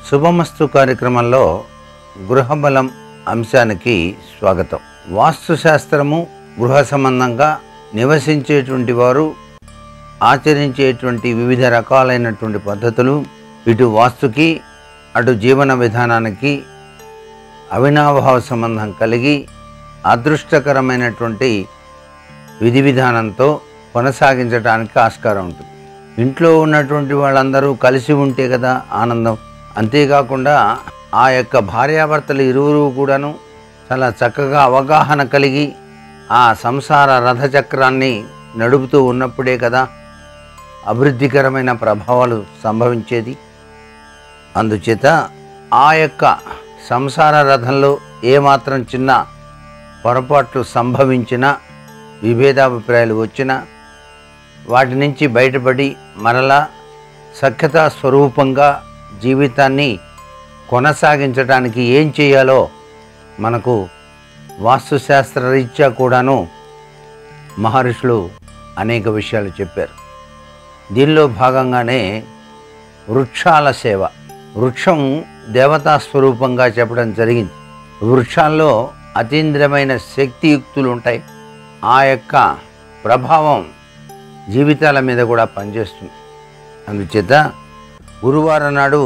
శుభమస్తు కార్యక్రమంలో గృహబలం అంశానికి స్వాగతం వాస్తుశాస్త్రము గృహ సంబంధంగా నివసించేటువంటి వారు ఆచరించేటువంటి వివిధ రకాలైనటువంటి పద్ధతులు ఇటు వాస్తుకి అటు జీవన విధానానికి అవినాభావ సంబంధం కలిగి అదృష్టకరమైనటువంటి విధి విధానంతో కొనసాగించడానికి ఆస్కారం ఉంటుంది ఇంట్లో ఉన్నటువంటి వాళ్ళందరూ కలిసి ఉంటే కదా ఆనందం అంతేకాకుండా ఆ యొక్క భార్యాభర్తలు ఇరువురు కూడాను చాలా చక్కగా అవగాహన కలిగి ఆ సంసార రథచక్రాన్ని నడుపుతూ ఉన్నప్పుడే కదా అభివృద్ధికరమైన ప్రభావాలు సంభవించేది అందుచేత ఆ యొక్క సంసార రథంలో ఏమాత్రం చిన్న పొరపాట్లు సంభవించినా విభేదాభిప్రాయాలు వచ్చినా వాటి నుంచి బయటపడి మరలా సఖ్యతా స్వరూపంగా జీవితాన్ని కొనసాగించడానికి ఏం చేయాలో మనకు వాస్తుశాస్త్ర రీత్యా కూడాను మహర్షులు అనేక విషయాలు చెప్పారు దీనిలో భాగంగానే వృక్షాల సేవ వృక్షం దేవతా స్వరూపంగా చెప్పడం జరిగింది వృక్షాల్లో అతీంద్రమైన శక్తియుక్తులు ఉంటాయి ఆ యొక్క ప్రభావం జీవితాల మీద కూడా పనిచేస్తుంది అందుచేత గురువారం నాడు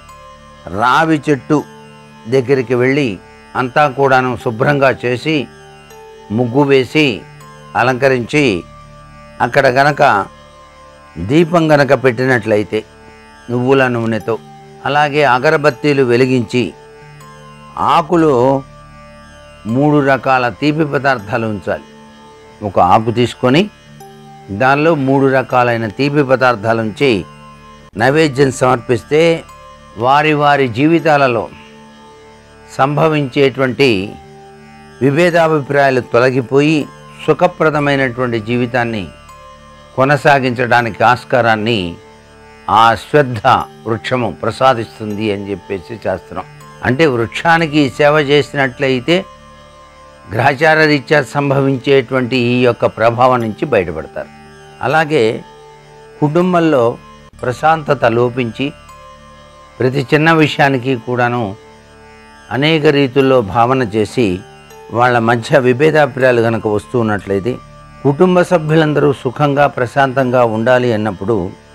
రావి చెట్టు దగ్గరికి వెళ్ళి అంతా కూడాను శుభ్రంగా చేసి ముగ్గు వేసి అలంకరించి అక్కడ గనక దీపం గనక పెట్టినట్లయితే నువ్వుల నూనెతో అలాగే అగరబత్తీలు వెలిగించి ఆకులు మూడు రకాల తీపి పదార్థాలు ఉంచాలి ఒక ఆకు తీసుకొని దానిలో మూడు రకాలైన తీపి పదార్థాలు ఉంచి నైవేద్యం సమర్పిస్తే వారి వారి జీవితాలలో సంభవించేటువంటి విభేదాభిప్రాయాలు తొలగిపోయి సుఖప్రదమైనటువంటి జీవితాన్ని కొనసాగించడానికి ఆస్కారాన్ని ఆ శ్రద్ధ వృక్షము ప్రసాదిస్తుంది అని చెప్పేసి శాస్త్రం అంటే వృక్షానికి సేవ చేసినట్లయితే గ్రహచార రీత్యా సంభవించేటువంటి ఈ యొక్క ప్రభావం నుంచి బయటపడతారు అలాగే కుటుంబంలో ప్రశాంతత లోపించి ప్రతి చిన్న విషయానికి కూడాను అనేక రీతుల్లో భావన చేసి వాళ్ళ మధ్య విభేదాభిప్రాయాలు కనుక వస్తూ ఉన్నట్లయితే కుటుంబ సభ్యులందరూ సుఖంగా ప్రశాంతంగా ఉండాలి అన్నప్పుడు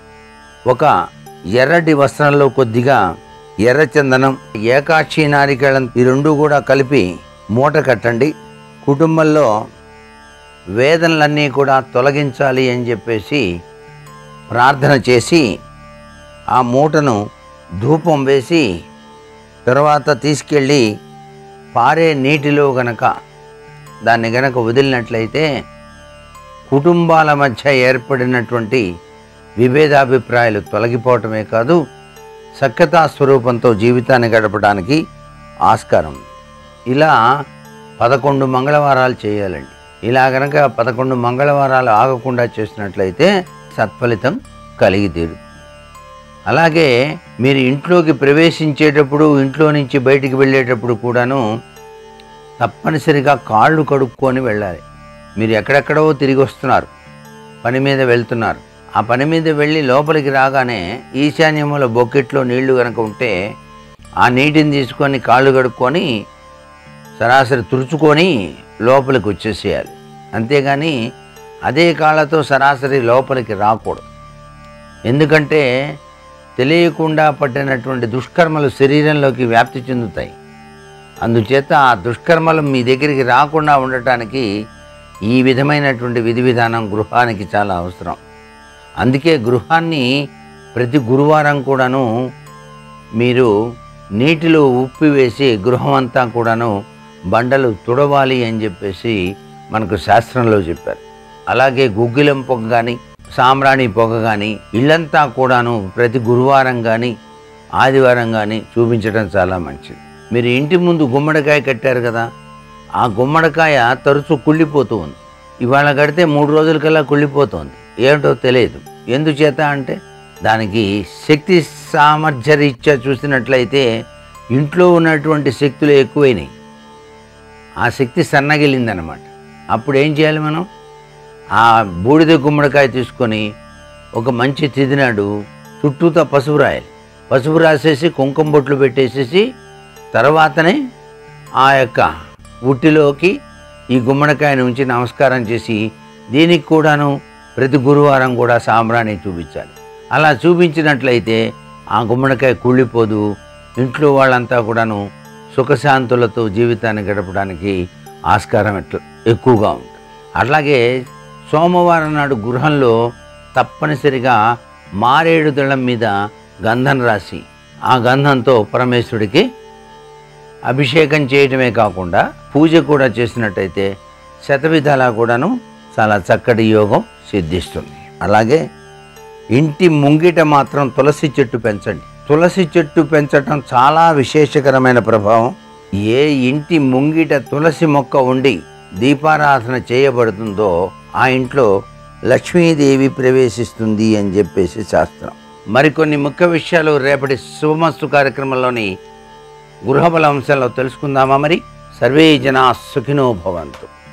ఒక ఎర్రటి వస్త్రంలో కొద్దిగా ఎర్రచందనం ఏకాక్షి నారికేళం ఈ రెండు కూడా కలిపి మూట కట్టండి కుటుంబంలో వేదనలన్నీ కూడా తొలగించాలి అని చెప్పేసి ప్రార్థన చేసి ఆ మూటను ధూపం వేసి తర్వాత తీసుకెళ్ళి పారే నీటిలో గనక దాన్ని గనక వదిలినట్లయితే కుటుంబాల మధ్య ఏర్పడినటువంటి విభేదాభిప్రాయాలు తొలగిపోవటమే కాదు సఖ్యతా స్వరూపంతో జీవితాన్ని గడపడానికి ఆస్కారం ఉంది. ఇలా పదకొండు మంగళవారాలు చేయాలండి ఇలా గనక పదకొండు మంగళవారాలు ఆగకుండా చేసినట్లయితే సత్ఫలితం కలిగి తీరు అలాగే మీరు ఇంట్లోకి ప్రవేశించేటప్పుడు ఇంట్లో నుంచి బయటికి వెళ్ళేటప్పుడు కూడాను తప్పనిసరిగా కాళ్ళు కడుక్కొని వెళ్ళాలి మీరు ఎక్కడెక్కడో తిరిగి వస్తున్నారు పని మీద వెళ్తున్నారు ఆ పని మీద వెళ్ళి లోపలికి రాగానే ఈశాన్యముల బొకెట్లో నీళ్లు కనుక ఉంటే ఆ నీటిని తీసుకొని కాళ్ళు కడుక్కొని సరాసరి తుడుచుకొని లోపలికి వచ్చేసేయాలి అంతేగాని అదే కాళ్ళతో సరాసరి లోపలికి రాకూడదు ఎందుకంటే తెలియకుండా పట్టినటువంటి దుష్కర్మలు శరీరంలోకి వ్యాప్తి చెందుతాయి అందుచేత ఆ దుష్కర్మలు మీ దగ్గరికి రాకుండా ఉండటానికి ఈ విధమైనటువంటి విధి విధానం గృహానికి చాలా అవసరం అందుకే గృహాన్ని ప్రతి గురువారం కూడాను మీరు నీటిలో ఉప్పి వేసి గృహం అంతా కూడాను బండలు తుడవాలి అని చెప్పేసి మనకు శాస్త్రంలో చెప్పారు అలాగే గుగ్గిలం పొగ కానీ సాంబ్రాణి పొగ కానీ ఇల్లంతా కూడాను ప్రతి గురువారం కానీ ఆదివారం కానీ చూపించడం చాలా మంచిది మీరు ఇంటి ముందు గుమ్మడికాయ కట్టారు కదా ఆ గుమ్మడికాయ తరచూ కుళ్ళిపోతూ ఉంది ఇవాళ కడితే మూడు రోజులకల్లా కుళ్ళిపోతుంది ఏమిటో తెలియదు ఎందుచేత అంటే దానికి శక్తి సామర్థ్య రీత్యా చూసినట్లయితే ఇంట్లో ఉన్నటువంటి శక్తులు ఎక్కువైనాయి ఆ శక్తి సన్నగిలిందనమాట అప్పుడు ఏం చేయాలి మనం ఆ బూడిద గుమ్మడికాయ తీసుకొని ఒక మంచి తిదినాడు చుట్టూతా పసుపు రాయాలి పసుపు రాసేసి కుంకుమ బొట్లు పెట్టేసేసి తర్వాతనే ఆ యొక్క ఉట్టిలోకి ఈ గుమ్మడికాయను ఉంచి నమస్కారం చేసి దీనికి కూడాను ప్రతి గురువారం కూడా సాంబ్రాణి చూపించాలి అలా చూపించినట్లయితే ఆ గుమ్మడికాయ కుళ్ళిపోదు ఇంట్లో వాళ్ళంతా కూడాను సుఖశాంతులతో జీవితాన్ని గడపడానికి ఆస్కారం ఎట్ల ఎక్కువగా ఉంటుంది అట్లాగే సోమవారం నాడు గృహంలో తప్పనిసరిగా మారేడు దళం మీద గంధం రాసి ఆ గంధంతో పరమేశ్వరుడికి అభిషేకం చేయటమే కాకుండా పూజ కూడా చేసినట్టయితే శతవిధాలా కూడాను చాలా చక్కటి యోగం సిద్ధిస్తుంది అలాగే ఇంటి ముంగిట మాత్రం తులసి చెట్టు పెంచండి తులసి చెట్టు పెంచటం చాలా విశేషకరమైన ప్రభావం ఏ ఇంటి ముంగిట తులసి మొక్క ఉండి దీపారాధన చేయబడుతుందో ఆ ఇంట్లో లక్ష్మీదేవి ప్రవేశిస్తుంది అని చెప్పేసి శాస్త్రం మరికొన్ని ముఖ్య విషయాలు రేపటి శుభమస్తు కార్యక్రమంలోని గృహబల అంశాల్లో తెలుసుకుందామా మరి సర్వే జనా సుఖినో భవంతు